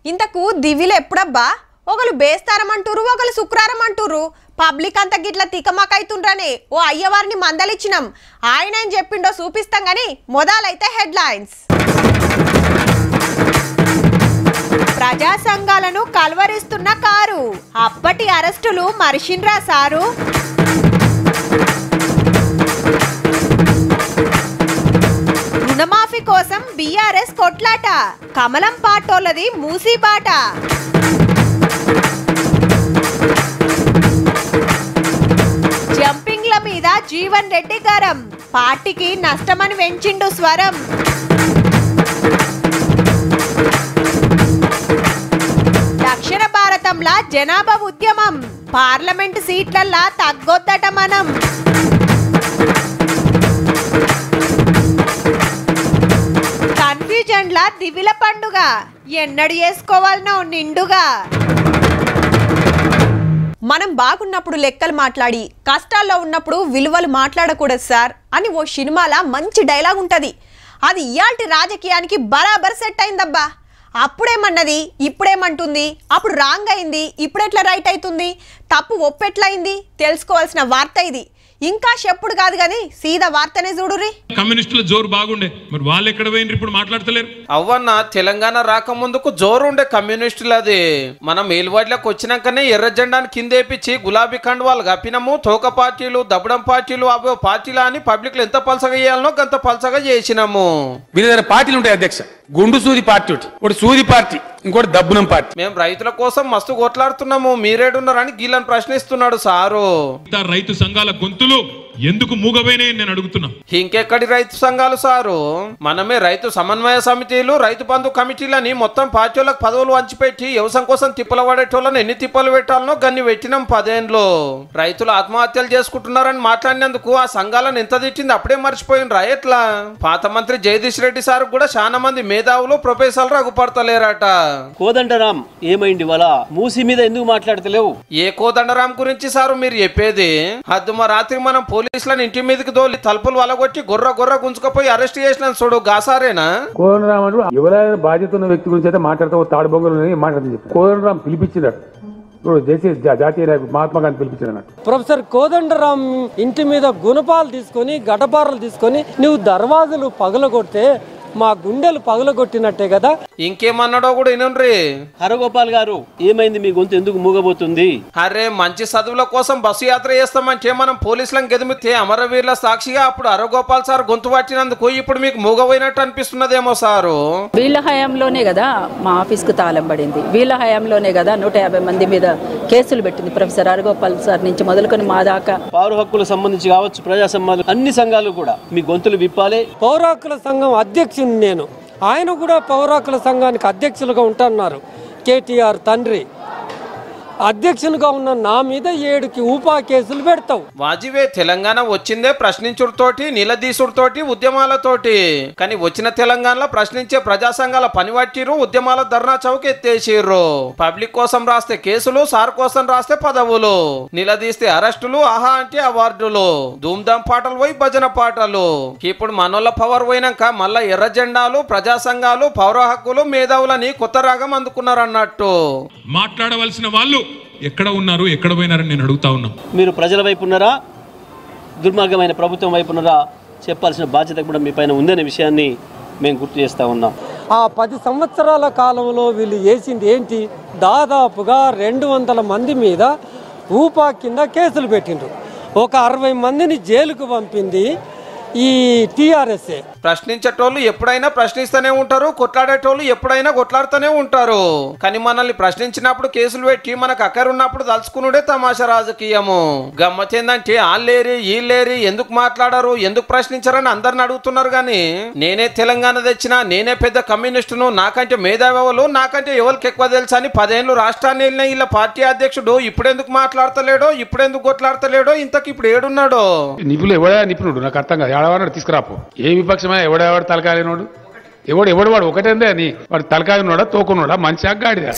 ఇంతకు దివిలు ఎప్పుడబ్బా ఒకరు బేస్తారం అంటురు ఒకరు శుక్రారం అంటురు పబ్లిక్ అంతా గిట్ల తికమకైతుండ్రని ఓ అయ్యవారిని మందలిచ్చినాం ఆయన ఏం చెప్పిండో చూపిస్తాం గాని మొదలైతే హెడ్ లైన్స్ ప్రజా సంఘాలను కలవరిస్తున్న కారు అప్పటి అరెస్టులు మరిషిన్రా సారు రుణమాఫీ కోసం బీఆర్ఎస్ కొట్లాట కమలం పాటోలది మూసీబాట జంపింగ్ల మీద జీవన్ రెడ్డి గరం పార్టీకి నష్టమని వెంచిండు స్వరం దక్షిణ భారతంలా జనాభా ఉద్యమం పార్లమెంట్ సీట్లల్లా తగ్గొద్దట మనం కన్ఫ్యూజన్లా దివిల పండుగ ఎన్నడు చేసుకోవాలనో నిండుగా మనం బాగున్నప్పుడు లెక్కలు మాట్లాడి కష్టాల్లో ఉన్నప్పుడు విలువలు మాట్లాడకూడదు సార్ అని ఓ సినిమాల మంచి డైలాగ్ ఉంటది అది ఇయాల్టి రాజకీయానికి బరాబర్ సెట్ అయిందబ్బా అప్పుడేమన్నది ఇప్పుడేమంటుంది అప్పుడు రాంగ్ అయింది ఇప్పుడెట్లా రైట్ అవుతుంది తప్పు ఒప్పెట్లయింది తెలుసుకోవాల్సిన వార్త ఇది ఇంకా చెప్పుడు కాదు కానీ సీదా వార్తనే చూడుర్రి కమ్యూనిస్టుల జోరు బాగుండే మరి వాళ్ళు ఎక్కడ పోయినరు ఇప్పుడు మాట్లాడతలేరు అవ్వన్న తెలంగాణ రాకముందుకు జోరు ఉండే కమ్యూనిస్టులది మనం మేలువాడిలోకి వచ్చినాకనే ఎర్ర జెండాను కిందేపించి గులాబీ కండువాలు కప్పినము తోక పార్టీలు దబ్బడం పార్టీలు అవో పార్టీలు అని పబ్లిక్ లో ఎంత పలసగా చేయాలనో గంత పలసగా చేసినాము వీళ్ళ దగ్గర పార్టీలు ఉంటాయి అధ్యక్ష గుండు సూది పార్టీ ఒకటి ఒకటి సూది పార్టీ ఇంకోటి దబ్బునం పార్టీ మేము రైతుల కోసం మస్తు కొట్లాడుతున్నాము మీరేడున్నారని గీళ్ళని ప్రశ్నిస్తున్నాడు సారు మిగతా రైతు సంఘాల గొంతులు ఎందుకు మూగపోయినాయని నేను అడుగుతున్నా ఇంకెక్కడి రైతు సంఘాలు సారు మనమే రైతు సమన్వయ సమితిలు రైతు బంధు కమిటీలని మొత్తం పార్టీలకు పదవులు వంచిపెట్టి వ్యవసాయం కోసం తిప్పలు పడేటోళ్ళని ఎన్ని తిప్పలు పెట్టాలనో గన్ని పెట్టినాం పదేండ్లు రైతులు ఆత్మహత్యలు చేసుకుంటున్నారని మాట్లాడినందుకు ఆ సంఘాలను ఎంత తిట్టింది అప్పుడే మర్చిపోయినరా ఎట్లా పాత మంత్రి జగదీష్ రెడ్డి సార్ కూడా చాలా మంది మేధావులు ప్రొఫెసర్లు రఘుపడతలేరట కోదండరాం ఏమైంది వాళ్ళ మూసి మీద ఎందుకు మాట్లాడతలేవు ఏ కోదండరాం గురించి సారు మీరు చెప్పేది హద్దుమ రాత్రి మనం పోలీసులను ఇంటి మీదకి దోలి తలుపులు వలగొట్టి గొర్ర గొర్ర గుంజుకపోయి అరెస్ట్ చేసిన చూడు గాసారేనా కోదండరామ్ అంటూ ఎవరైనా బాధ్యత ఉన్న వ్యక్తి గురించి అయితే మాట్లాడతావు తాడుబొంగలు మాట్లాడుతుంది చెప్పి కోదండరామ్ పిలిపించినాడు ఇప్పుడు దేశీయ జా- జాతీయ నాయకుడు మహాత్మా గాంధీ పిలిపించాడు అన్నట్టు ప్రొఫెసర్ కోదండరాం ఇంటి మీద గుణపాలు తీసుకొని గడపారలు తీసుకొని నువ్వు దర్వాజలు పగలగొడితే మా గుండెలు పగలగొట్టినట్టే కదా ఇంకేమన్నాడో కూడా వినుండ్రి హరగోపాల్ గారు ఏమైంది మీ గొంతు ఎందుకు మూగబోతుంది అరే మంచి చదువుల కోసం బస్సు యాత్ర చేస్తామంటే మనం పోలీసులను గెదిమితే అమరవీరుల సాక్షిగా అప్పుడు అరగోపాల్ సార్ గొంతు పట్టినందుకు ఇప్పుడు మీకు మూగపోయినట్టు అనిపిస్తున్నదేమో సారు వీళ్ళ హయాంలోనే కదా మా ఆఫీస్కు తాళం పడింది వీళ్ళ హయాంలోనే కదా నూట యాభై మంది మీద కేసులు పెట్టింది ప్రొఫెసర్ అరగోపాల్ సార్ నుంచి మొదలుకొని మా దాకా పౌర హక్కులకు సంబంధించి కావచ్చు ప్రజా సంబంధాలు అన్ని సంఘాలు కూడా మీ గొంతులు విప్పాలి పౌరాకుల సంఘం అధ్యక్షుని నేను ఆయన కూడా పౌరాకుల సంఘానికి అధ్యక్షులుగా ఉంటున్నారు కేటీఆర్ తండ్రి అధ్యక్షునిగా ఉన్న నా మీద ఏడుకి ఊపా కేసులు పెడతావు వాజివే తెలంగాణ వచ్చిందే ప్రశ్నించుడుతోటి నిలదీసుడుతోటి ఉద్యమాలతోటి కానీ వచ్చిన తెలంగాణలో ప్రశ్నించే ప్రజా సంఘాల పని పట్టిరు ఉద్యమాల ధర్నా చౌక్ ఎత్తేసిర్రు పబ్లిక్ కోసం రాస్తే కేసులు సార్ కోసం రాస్తే పదవులు నిలదీస్తే అరెస్టులు ఆహా అంటే అవార్డులు ధూమ్ధాం పాటలు పోయి భజన పాటలు ఇప్పుడు మనోళ్ళ పవర్ పోయినాక మళ్ళా ఎర్ర జెండాలు ప్రజా సంఘాలు పౌర హక్కులు మేధావులని కొత్త రాగం అందుకున్నారన్నట్టు మాట్లాడవలసిన వాళ్ళు ఎక్కడ ఉన్నారు ఎక్కడ పోయినారని నేను అడుగుతా ఉన్నా మీరు ప్రజల వైపు ఉన్నారా దుర్మార్గమైన ప్రభుత్వం వైపు ఉన్నారా చెప్పాల్సిన బాధ్యత కూడా మీ పైన ఉందనే విషయాన్ని మేము గుర్తు చేస్తా ఉన్నాం ఆ పది సంవత్సరాల కాలంలో వీళ్ళు చేసింది ఏంటి దాదాపుగా రెండు వందల మంది మీద ఊపా కింద కేసులు పెట్టిండ్రు ఒక అరవై మందిని జైలుకు పంపింది ఈ టీఆర్ఎస్ఏ ప్రశ్నించేటోళ్ళు ఎప్పుడైనా ప్రశ్నిస్తూనే ఉంటారు కొట్లాడేటోళ్ళు ఎప్పుడైనా కొట్లాడుతూనే ఉంటారు కానీ మనల్ని ప్రశ్నించినప్పుడు కేసులు పెట్టి మనకు అక్కరున్నప్పుడు తలుచుకునుడే తమాషా రాజకీయము గమ్మతేందంటే వాళ్ళేరి వీళ్ళేరి ఎందుకు మాట్లాడరు ఎందుకు ప్రశ్నించారని అందరిని అడుగుతున్నారు కానీ నేనే తెలంగాణ తెచ్చినా నేనే పెద్ద కమ్యూనిస్టును నాకంటే మేధావులు నాకంటే ఎవరికి ఎక్కువ తెలుసు అని పదేళ్ళు రాష్ట్రాన్ని వెళ్ళిన వీళ్ళ పార్టీ అధ్యక్షుడు ఇప్పుడెందుకు మాట్లాడతలేడో ఇప్పుడెందుకు కొట్లాడతలేడో ఇంతకు ఇప్పుడు ఏడున్నాడో నిపుణులు ఎవడా నిపుణుడు నాకు అర్థం కాదు ఏడవాడు తీసుకురాపు ఏ విపక్షమైనా ఎవడెవడు తలకాయనోడు ఎవడు ఎవడు వాడు ఒకటేందే అని వాడు తలకాయనోడా తోకునోడా మంచి గాడిదా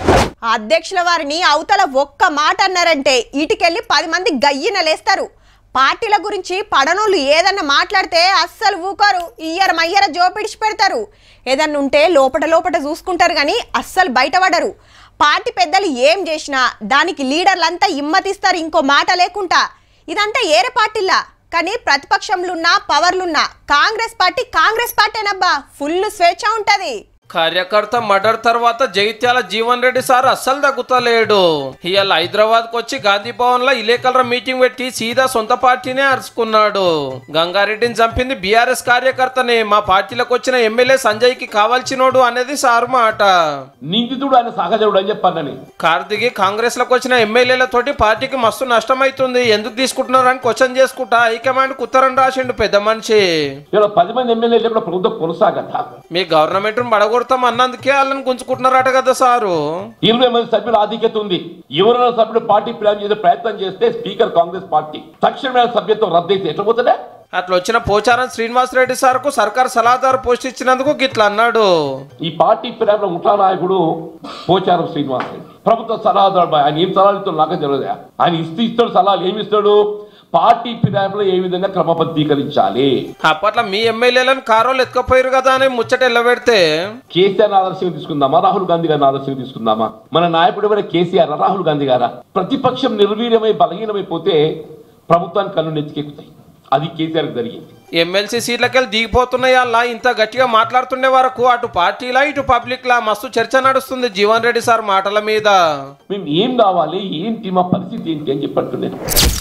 అధ్యక్షుల వారిని అవతల ఒక్క మాట అన్నారంటే ఇటుకెళ్ళి పది మంది గయ్యిన లేస్తారు పార్టీల గురించి పడనోళ్ళు ఏదన్నా మాట్లాడితే అస్సలు ఊకోరు ఇయ్యర మయ్యర జోపిడిచి పెడతారు ఏదన్నా ఉంటే లోపట లోపట చూసుకుంటారు కానీ అస్సలు బయటపడరు పార్టీ పెద్దలు ఏం చేసినా దానికి లీడర్లంతా ఇమ్మతిస్తారు ఇంకో మాట లేకుండా ఇదంతా ఏరే పార్టీలా కానీ ప్రతిపక్షంలున్నా పవర్లున్నా కాంగ్రెస్ పార్టీ కాంగ్రెస్ పార్టీనబ్బా ఫుల్ స్వేచ్ఛ ఉంటది కార్యకర్త మర్డర్ తర్వాత జగిత్యాల జీవన్ రెడ్డి సార్ అస్సలు తగ్గుతలేడు ఇవాళ హైదరాబాద్ కు వచ్చి గాంధీ భవన్ లో ఇలేకలర మీటింగ్ పెట్టి సీదా సొంత పార్టీనే అరుచుకున్నాడు గంగారెడ్డిని చంపింది బీఆర్ఎస్ కార్యకర్తనే మా పార్టీలోకి వచ్చిన ఎమ్మెల్యే సంజయ్ కి కావాల్సినోడు అనేది సార్ మాట నిందితుడు ఆయన సహజవుడు అని చెప్పానని కార్తికి కాంగ్రెస్ లోకి వచ్చిన ఎమ్మెల్యేలతోటి పార్టీకి మస్తు నష్టమైతుంది ఎందుకు తీసుకుంటున్నారు అని క్వశ్చన్ చేసుకుంటా హైకమాండ్ కు ఉత్తరం రాసిండు పెద్ద మనిషి ఇలా పది మంది ఎమ్మెల్యేలు కూడా ప్రభుత్వం కొనసాగదా మీ గవర్నమెంట్ బడగొడతాం అన్నందుకే వాళ్ళని గుంజుకుంటున్నారట కదా సారు ఇరవై మంది సభ్యుల ఆధిక్యత ఉంది ఎవరైనా సభ్యుడు పార్టీ ప్లాన్ చేసే ప్రయత్నం చేస్తే స్పీకర్ కాంగ్రెస్ పార్టీ తక్షణమైన సభ్యత్వం రద్దయితే ఎట్లా పోతుందా అట్లా వచ్చిన పోచారం శ్రీనివాస్ రెడ్డి సార్కు సర్కార్ సలహాదారు పోస్ట్ ఇచ్చినందుకు గిట్లా అన్నాడు ఈ పార్టీ ప్రేమ ముఠా నాయకుడు పోచారం శ్రీనివాస్ రెడ్డి ప్రభుత్వ సలహాదారు ఆయన ఏం సలహాలు ఇస్తాడు నాకు తెలియదు ఆయన ఇస్తూ ఇస్తాడు సలహాలు ఏమి ఇస్తాడు పార్టీ ఫిరాయింపులో ఏ విధంగా క్రమబద్ధీకరించాలి అప్పట్లో మీ ఎమ్మెల్యేలను కారోలు ఎత్తుకపోయారు కదా అని ముచ్చట ఎల్లబెడితే కేసీఆర్ ఆదర్శంగా తీసుకుందామా రాహుల్ గాంధీ గారిని ఆదర్శంగా తీసుకుందామా మన నాయకుడు ఎవరైనా కేసీఆర్ రాహుల్ గాంధీ గారా ప్రతిపక్షం నిర్వీర్యమై బలహీనమైపోతే ప్రభుత్వానికి కన్ను నెత్తికెక్కుతాయి అది కేసీఆర్ జరిగింది ఎమ్మెల్సీ సీట్లకెళ్ళి దిగిపోతున్నాయి అలా ఇంత గట్టిగా మాట్లాడుతుండే వరకు అటు పార్టీలా ఇటు పబ్లిక్ లా మస్తు చర్చ నడుస్తుంది జీవన్ రెడ్డి సార్ మాటల మీద మేము ఏం కావాలి ఏంటి మా పరిస్థితి ఏంటి అని చెప్పట్టున్నాను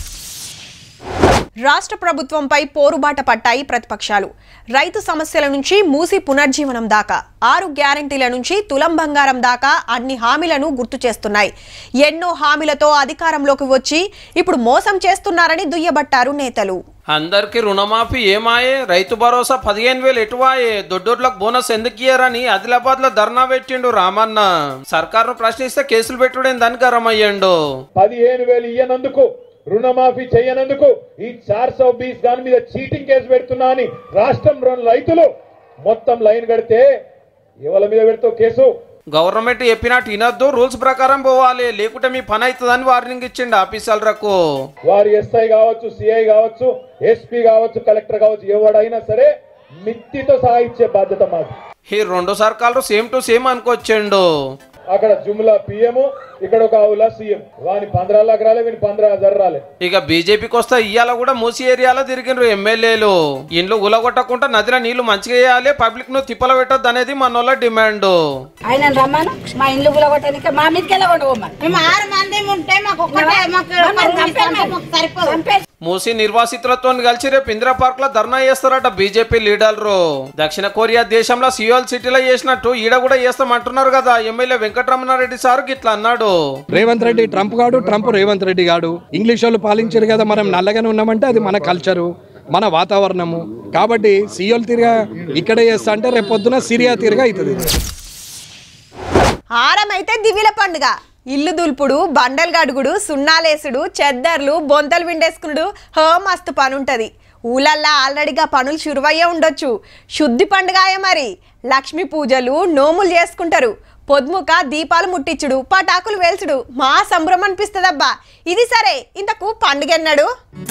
రాష్ట్ర ప్రభుత్వంపై పోరుబాట పట్టాయి ప్రతిపక్షాలు రైతు సమస్యల నుంచి మూసి పునర్జీవనం దాకా ఆరు గ్యారంటీల నుంచి తులం బంగారం దాకా అన్ని హామీలను గుర్తు చేస్తున్నాయి ఎన్నో హామీలతో అధికారంలోకి వచ్చి ఇప్పుడు మోసం చేస్తున్నారని దుయ్యబట్టారు నేతలు అందరికి రుణమాఫీ ఏమాయే రైతు భరోసా పదిహేను వేలు ఎటువాయే దొడ్డోడ్లకు బోనస్ ఎందుకు ఇయ్యారని ఆదిలాబాద్ లో ధర్నా పెట్టిండు రామన్న సర్కారును ప్రశ్నిస్తే కేసులు పెట్టుడే దానికి గరమయ్యండు పదిహేను వేలు ఇయ్యనందుకు రుణమాఫీ చేయనందుకు ఈ చార్ సౌ బీస్ దాని మీద చీటింగ్ కేసు పెడుతున్నా అని రాష్ట్రం రెండు రైతులు మొత్తం లైన్ కడితే ఎవరి మీద పెడతావు కేసు గవర్నమెంట్ చెప్పినట్టు వినొద్దు రూల్స్ ప్రకారం పోవాలి లేకుంటే మీ పని అవుతుందని వార్నింగ్ ఇచ్చిండు ఆఫీసర్లకు వారు ఎస్ఐ కావచ్చు సిఐ కావచ్చు ఎస్పీ కావచ్చు కలెక్టర్ కావచ్చు ఎవడైనా సరే మిత్తితో సహా ఇచ్చే బాధ్యత మాది ఈ రెండు సర్కార్లు సేమ్ టు సేమ్ అనుకొచ్చిండు అక్కడ జుమ్లా పిఎం ఇక్కడ ఒక ఆవులా సీఎం వాని పంద్రా లాక్ రాలే వీని పంద్రా హజార్ రాలే ఇక బీజేపీకి వస్తే ఇయ్యాల కూడా మూసి ఏరియాలో తిరిగిండ్రు ఎమ్మెల్యేలు ఇండ్లు ఉలగొట్టకుండా నదిలో నీళ్లు మంచిగా వేయాలి పబ్లిక్ ను తిప్పల పెట్టొద్దు అనేది మనోళ్ళ డిమాండ్ ఆయన రమ్మను మా ఇల్లు కూలగొట్టడానికి మా మీదకి వెళ్ళగొట్టమని మేము ఆరు మంది ఉంటే మాకు ఒక్కటే మాకు మాకు సరిపోదు మూసి నిర్వాసితులతో కలిసి రేపు ఇందిరా పార్క్ లో ధర్నా చేస్తారట బీజేపీ లీడర్లు దక్షిణ కొరియా దేశంలో సియోల్ సిటీలో చేసినట్టు ఈడ కూడా చేస్తామంటున్నారు కదా ఎమ్మెల్యే వెంకటరమణారెడ్డి సార్ గిట్లా అన్నాడు రేవంత్ రెడ్డి ట్రంప్ గాడు ట్రంప్ రేవంత్ రెడ్డి గాడు ఇంగ్లీష్ వాళ్ళు పాలించారు కదా మనం నల్లగానే ఉన్నామంటే అది మన కల్చరు మన వాతావరణము కాబట్టి సియోల్ తిరిగా ఇక్కడే చేస్తా అంటే రేపు పొద్దున సిరియా తిరిగా అవుతుంది ఆరమైతే దివిల పండుగ ఇల్లు దుల్పుడు బండలు గడుగుడు సున్నాలేసుడు చెద్దర్లు బొంతలు విండేసుకునుడు హో మస్తు పని ఉంటది ఊళ్ళల్లా ఆల్రెడీగా పనులు చురువయ్యే ఉండొచ్చు శుద్ధి పండుగాయ మరి లక్ష్మీ పూజలు నోములు చేసుకుంటారు పొద్దుముక దీపాలు ముట్టించుడు పటాకులు వేల్చుడు మా సంబరం అనిపిస్తుందబ్బా ఇది సరే ఇంతకు పండుగ ఎన్నడు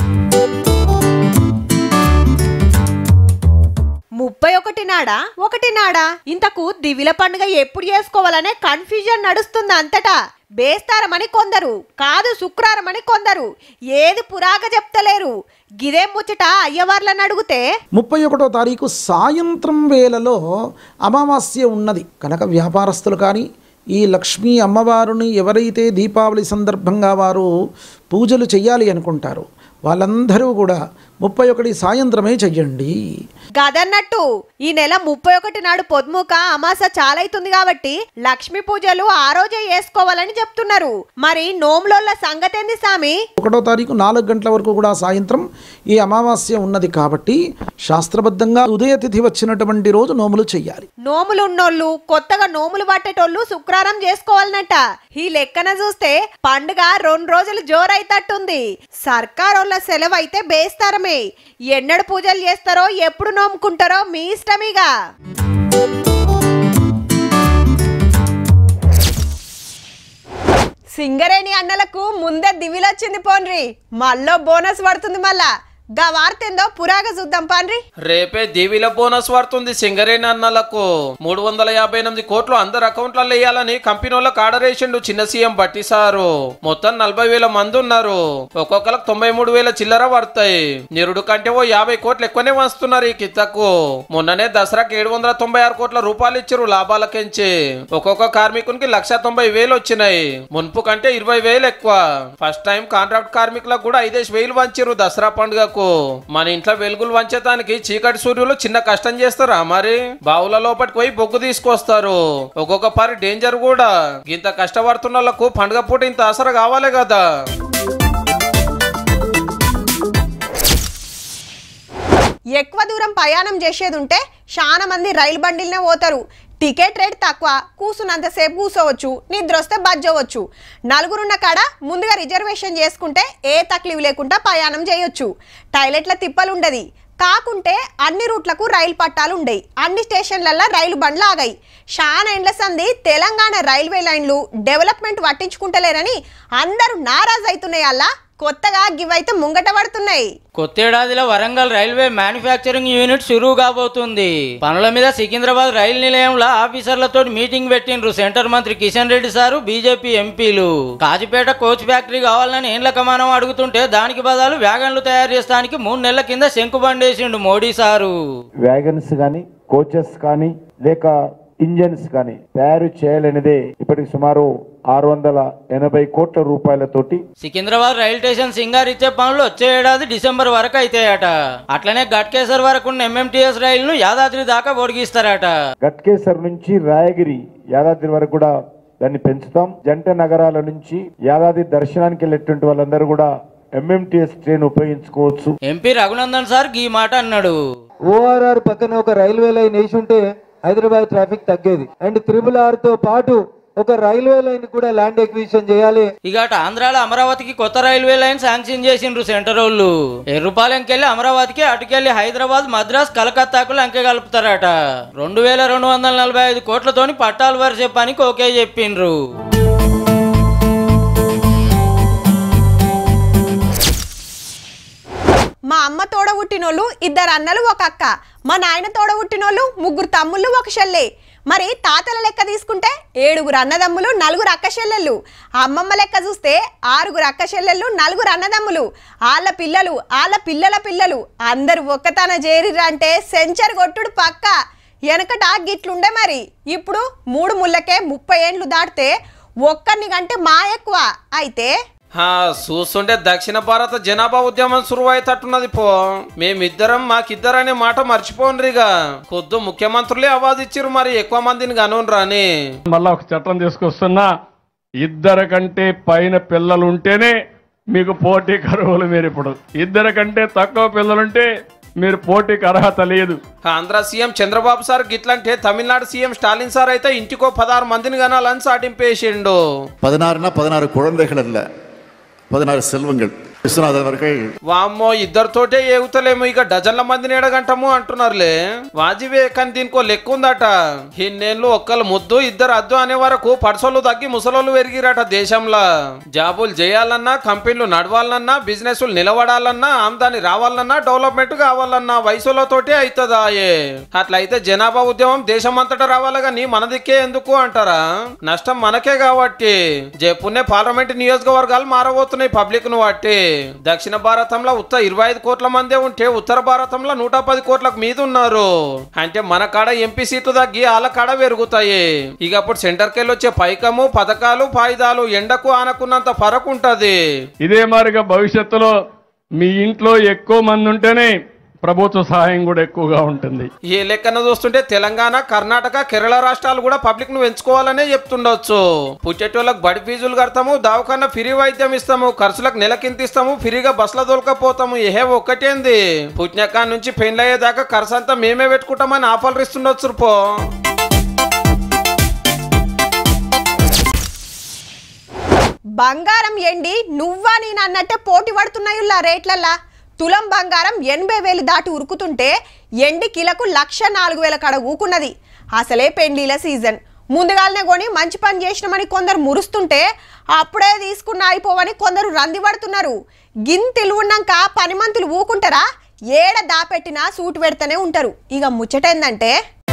ముప్పై ఒకటి నాడా ఒకటి నాడా ఇంతకు దివిల పండుగ ఎప్పుడు చేసుకోవాలనే కన్ఫ్యూజన్ నడుస్తుంది అంతటా బేస్తారమని కొందరు కాదు శుక్రారమని కొందరు ఏది పురాగా చెప్తలేరు గిదేం ముచ్చట అయ్యవార్లను అడిగితే ముప్పై ఒకటో తారీఖు సాయంత్రం వేళలో అమావాస్య ఉన్నది కనుక వ్యాపారస్తులు కానీ ఈ లక్ష్మీ అమ్మవారిని ఎవరైతే దీపావళి సందర్భంగా వారు పూజలు చేయాలి అనుకుంటారో వాళ్ళందరూ కూడా ముప్పై ఒకటి సాయంత్రమే చెయ్యండి గదన్నట్టు ఈ నెల ముప్పై ఒకటి నాడు పొద్దుముక అమాస చాలైతుంది కాబట్టి లక్ష్మీ పూజలు ఆ రోజే చేసుకోవాలని చెప్తున్నారు మరి నోములోళ్ళ సంగతేంది సామి ఒకటో తారీఖు నాలుగు గంటల వరకు కూడా సాయంత్రం ఈ అమావాస్య ఉన్నది కాబట్టి శాస్త్రబద్ధంగా ఉదయ తిథి వచ్చినటువంటి రోజు నోములు చెయ్యాలి నోములు ఉన్నోళ్ళు కొత్తగా నోములు పట్టేటోళ్ళు శుక్రారం చేసుకోవాలనట ఈ లెక్కన చూస్తే పండుగ రెండు రోజులు జోరైతట్టుంది సర్కారోళ్ళ సెలవు అయితే బేస్తారమే ఎన్నడు పూజలు చేస్తారో ఎప్పుడు నోముకుంటారో మీ ఇష్టమిగా సింగరేణి అన్నలకు ముందే దివిలొచ్చింది పోన్రి మళ్ళీ బోనస్ పడుతుంది మళ్ళా గా వార్త ఏందో పురాగా చూద్దాం పాన్రి రేపే దీవిల బోనస్ పడుతుంది సింగరేణి అన్నలకు మూడు వందల యాభై ఎనిమిది కోట్లు అందరు అకౌంట్లలో వేయాలని కంపెనీ వాళ్ళకి ఆర్డర్ వేసిండు చిన్న సీఎం బట్టి సారు మొత్తం నలభై వేల మంది ఉన్నారు ఒక్కొక్కరికి తొంభై మూడు వేల చిల్లర పడతాయి నిరుడు కంటే ఓ యాభై కోట్లు ఎక్కువనే వస్తున్నారు ఈ కిత్తకు మొన్ననే దసరాకి ఏడు వందల తొంభై ఆరు కోట్ల రూపాయలు ఇచ్చారు లాభాలకించి ఒక్కొక్క కార్మికునికి లక్ష తొంభై వేలు వచ్చినాయి మున్పు కంటే ఇరవై వేలు ఎక్కువ ఫస్ట్ టైం కాంట్రాక్ట్ కార్మికులకు కూడా ఐదేసి వేలు వంచారు దసరా పండుగకు మన ఇంట్లో వెలుగులు వంచటానికి చీకటి సూర్యులు చిన్న కష్టం చేస్తారా మరి బావుల లోపలికి పోయి బొగ్గు తీసుకొస్తారు ఒక్కొక్క పరి డేంజర్ కూడా ఇంత కష్టపడుతున్న వాళ్ళకు పండుగ పూట ఇంత ఆసర కావాలి కదా ఎక్కువ దూరం ప్రయాణం చేసేది ఉంటే చాలా మంది రైలు బండిలనే పోతారు టికెట్ రేట్ తక్కువ కూసున్నంతసేపు కూసోవచ్చు నిద్ర వస్తే బజ్జవచ్చు నలుగురున్న కాడ ముందుగా రిజర్వేషన్ చేసుకుంటే ఏ తక్లీఫ్ లేకుండా ప్రయాణం చేయొచ్చు టాయిలెట్ల తిప్పలు ఉండదు కాకుంటే అన్ని రూట్లకు రైలు పట్టాలు ఉండయి అన్ని స్టేషన్లలో రైలు బండ్లు ఆగాయి షాన్ ఎండ్ల సంది తెలంగాణ రైల్వే లైన్లు డెవలప్మెంట్ పట్టించుకుంటలేరని అందరూ నారాజ్ అవుతున్నాయి అలా కొత్తగా గివైతే ముంగట పడుతున్నాయి కొత్తేడాదిలో వరంగల్ రైల్వే మ్యానుఫ్యాక్చరింగ్ యూనిట్ షురూ కాబోతుంది పనుల మీద సికింద్రాబాద్ రైలు నిలయంలో ఆఫీసర్లతో మీటింగ్ పెట్టిండ్రు సెంటర్ మంత్రి కిషన్ రెడ్డి సారు బీజేపీ ఎంపీలు కాజిపేట కోచ్ ఫ్యాక్టరీ కావాలని ఏండ్ల కమానం అడుగుతుంటే దానికి బదులు వ్యాగన్లు తయారు చేస్తానికి మూడు నెలల కింద శంకుబండేసిండు మోడీ సారు వ్యాగన్స్ కానీ కోచెస్ కానీ లేక ఇంజన్స్ కానీ తయారు చేయాలనేదే ఇప్పటికి సుమారు ఆరు వందల ఎనభై కోట్ల రూపాయలతోటి సికింద్రాబాద్ రైల్ స్టేషన్ సింగార్ ఇచ్చే పనులు వచ్చే ఏడాది డిసెంబర్ వరకు అయితాయట అట్లనే గట్కేసర్ వరకు ఉన్న ఎంఎంటీఎస్ రైలును యాదాద్రి దాకా పొడిగిస్తారట గట్కేసర్ నుంచి రాయగిరి యాదాద్రి వరకు కూడా దాన్ని పెంచుతాం జంట నగరాల నుంచి యాదాద్రి దర్శనానికి వెళ్ళేటువంటి వాళ్ళందరూ కూడా ఎంఎంటీఎస్ ట్రైన్ ఉపయోగించుకోవచ్చు ఎంపీ రఘునందన్ సార్ ఈ మాట అన్నాడు ఓఆర్ఆర్ పక్కన ఒక రైల్వే లైన్ వేసి ఉంటే హైదరాబాద్ ట్రాఫిక్ తగ్గేది అండ్ త్రిబుల్ ఆర్ తో పాటు ఒక రైల్వే లైన్ కూడా ల్యాండ్ ఎక్విజిషన్ చేయాలి ఇక అటు ఆంధ్రాలో అమరావతికి కొత్త రైల్వే లైన్ శాంక్షన్ చేసిండ్రు సెంటర్ వాళ్ళు ఎర్రుపాలెంకెళ్ళి అమరావతికి అటుకెళ్ళి హైదరాబాద్ మద్రాస్ కలకత్తాకు లంకె కలుపుతారట రెండు వేల రెండు వందల నలభై ఐదు కోట్లతోని పట్టాలు వరిసే పనికి ఓకే చెప్పిండ్రు మా అమ్మ తోడ పుట్టినోళ్ళు ఇద్దరు అన్నలు ఒక అక్క మా నాయన తోడ పుట్టినోళ్ళు ముగ్గురు తమ్ముళ్ళు ఒక చెల్లె మరి తాతల లెక్క తీసుకుంటే ఏడుగురు అన్నదమ్ములు నలుగురు అక్క చెల్లెళ్ళు అమ్మమ్మ లెక్క చూస్తే ఆరుగురు అక్క చెల్లెళ్ళు నలుగురు అన్నదమ్ములు వాళ్ళ పిల్లలు వాళ్ళ పిల్లల పిల్లలు అందరు ఒక్కతన చేరిర్రు అంటే సెంచర్ కొట్టుడు పక్క వెనకట గిట్లుండే మరి ఇప్పుడు మూడు ముళ్ళకే ముప్పై ఏండ్లు దాటితే ఒక్కరిని కంటే మా ఎక్కువ అయితే హా చూస్తుంటే దక్షిణ భారత జనాభా ఉద్యమం సురువైతట్టున్నది పో మేమిద్దరం మాకిద్దరనే మాట మర్చిపోన్రిగా కొద్దు ముఖ్యమంత్రులే అవాజ్ ఇచ్చిర్రు మరి ఎక్కువ మందిని కనుండ్రా అని మళ్ళా ఒక చట్టం తీసుకొస్తున్నా ఇద్దరు కంటే పైన పిల్లలు ఉంటేనే మీకు పోటీ కరువులు మీరు ఇప్పుడు ఇద్దరు కంటే తక్కువ పిల్లలుంటే మీరు పోటీకి అర్హత లేదు ఆంధ్ర సీఎం చంద్రబాబు సార్ గిట్లంటే తమిళనాడు సీఎం స్టాలిన్ సార్ అయితే ఇంటికో పదహారు మందిని కనాలని సాటింపేసిండు பதினாறுனா பதினாறு குழந்தைகள் அல்ல பதினாறு செல்வங்கள் விஸ்வநாதன் அவர்கள் వామ్మో ఇద్దరితోటే ఏగుతలేము ఇక డజన్ల మందిని ఎడగంటము అంటున్నారులే వాజివే కానీ దీనికో లెక్క ఉందట ఇన్నేళ్ళు ఒక్కలు ముద్దు ఇద్దరు అద్దు అనే వరకు పడసోళ్ళు తగ్గి ముసలోళ్ళు పెరిగిరట దేశంలో జాబులు చేయాలన్నా కంపెనీలు నడవాలన్నా బిజినెస్ నిలబడాలన్నా ఆమ్దాని రావాలన్నా డెవలప్మెంట్ కావాలన్నా వయసులతోటే అవుతుందా ఏ అట్లయితే జనాభా ఉద్యమం దేశమంతటా రావాలి కానీ మన దిక్కే ఎందుకు అంటారా నష్టం మనకే కాబట్టి జైపూర్నే పార్లమెంట్ నియోజకవర్గాలు మారబోతున్నాయి పబ్లిక్ ను బట్టి దక్షిణ భారతంలో ఉత్త ఇరవై ఐదు కోట్ల మందే ఉంటే ఉత్తర భారతంలో నూట పది కోట్లకు మీద ఉన్నారు అంటే మన కాడ ఎంపీ సీట్లు తగ్గి వాళ్ళ కాడ పెరుగుతాయి ఇక అప్పుడు సెంటర్కి వెళ్ళి వచ్చే పైకము పథకాలు ఫాయిదాలు ఎండకు ఆనకున్నంత ఫరక్ ఉంటది ఇదే మారిగా భవిష్యత్తులో మీ ఇంట్లో ఎక్కువ మంది ఉంటేనే ప్రభుత్వ సహాయం కూడా ఎక్కువగా ఉంటుంది ఈ లెక్కన చూస్తుంటే తెలంగాణ కర్ణాటక కేరళ రాష్ట్రాలు కూడా పబ్లిక్ ను పెంచుకోవాలనే చెప్తుండొచ్చు పుట్టేటోళ్ళకి బడి ఫీజులు కడతాము దావకన్నా ఫ్రీ వైద్యం ఇస్తాము ఖర్చులకు నెలకింత ఇస్తాము ఫ్రీగా బస్సులో దొరకపోతాము ఏహే ఒక్కటేంది పుట్టినకా నుంచి పెండ్లయ్యేదాకా ఖర్చు అంతా మేమే పెట్టుకుంటామని ఆఫర్లు ఇస్తుండొచ్చు పో బంగారం ఎండి నువ్వా నేను అన్నట్టే పోటీ పడుతున్నాయుల్లా రేట్లల్లా తులం బంగారం ఎనభై వేలు దాటి ఉరుకుతుంటే ఎండి కిలకు లక్ష నాలుగు వేల కడ ఊకున్నది అసలే పెండ్లీల సీజన్ ముందుగానే కొని మంచి పని చేసినామని కొందరు మురుస్తుంటే అప్పుడే తీసుకున్న అయిపోవని కొందరు రంది పడుతున్నారు గింతిలు ఉన్నాక పనిమంతులు ఊకుంటారా ఏడ దాపెట్టినా సూటు పెడతానే ఉంటారు ఇక ముచ్చటేందంటే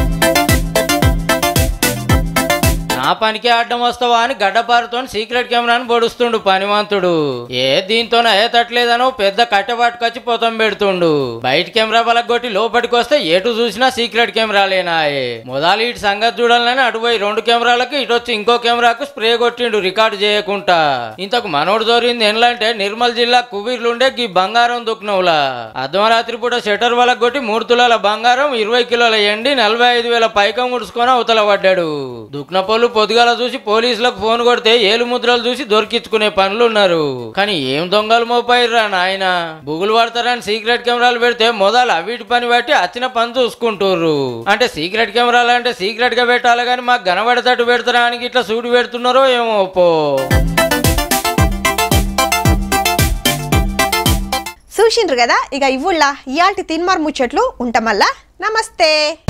నా పనికి అడ్డం వస్తావా అని గడ్డపారుతో సీక్రెట్ కెమెరాను పొడుస్తుండు పనివంతుడు ఏ దీంతో తట్లేదనో పెద్ద కట్టె పట్టుకొచ్చి పొతం పెడుతుండు బయట కెమెరా కొట్టి లోపలికి వస్తే ఎటు చూసినా సీక్రెట్ కెమెరాలేనాయే మొదలు ఇటు సంగతి చూడాలని అటు పోయి రెండు కెమెరాలకు ఇటు వచ్చి ఇంకో కెమెరాకు స్ప్రే కొట్టిండు రికార్డు చేయకుండా ఇంతకు మనోడు దొరింది ఎన్లంటే నిర్మల్ జిల్లా కుబీర్లుండే గీ బంగారం దుక్నవులా అర్ధమరాత్రి పూట షటర్ వాళ్ళకి కొట్టి మూడు తులాల బంగారం ఇరవై కిలోల ఎండి నలభై ఐదు వేల పైకం ముడుచుకొని అవతల పడ్డాడు దుక్నపోలు పొద్దుగాల చూసి పోలీసులకు ఫోన్ కొడితే ఏలు ముద్రలు చూసి దొరికించుకునే పనులు ఉన్నారు కానీ ఏం దొంగలు మోపాయిర్రా నాయన బుగులు పడతారని సీక్రెట్ కెమెరాలు పెడితే మొదలు అవిటి పని బట్టి వచ్చిన పని చూసుకుంటుర్రు అంటే సీక్రెట్ కెమెరాలు అంటే సీక్రెట్ గా పెట్టాలి కానీ మాకు కనబడేటట్టు పెడతారానికి ఇట్లా సూటి పెడుతున్నారో ఏమో పో చూసిండ్రు కదా ఇక ఇవ్వుళ్ళ ఇయాల్టి తిన్మార్ ముచ్చట్లు ఉంటామల్లా నమస్తే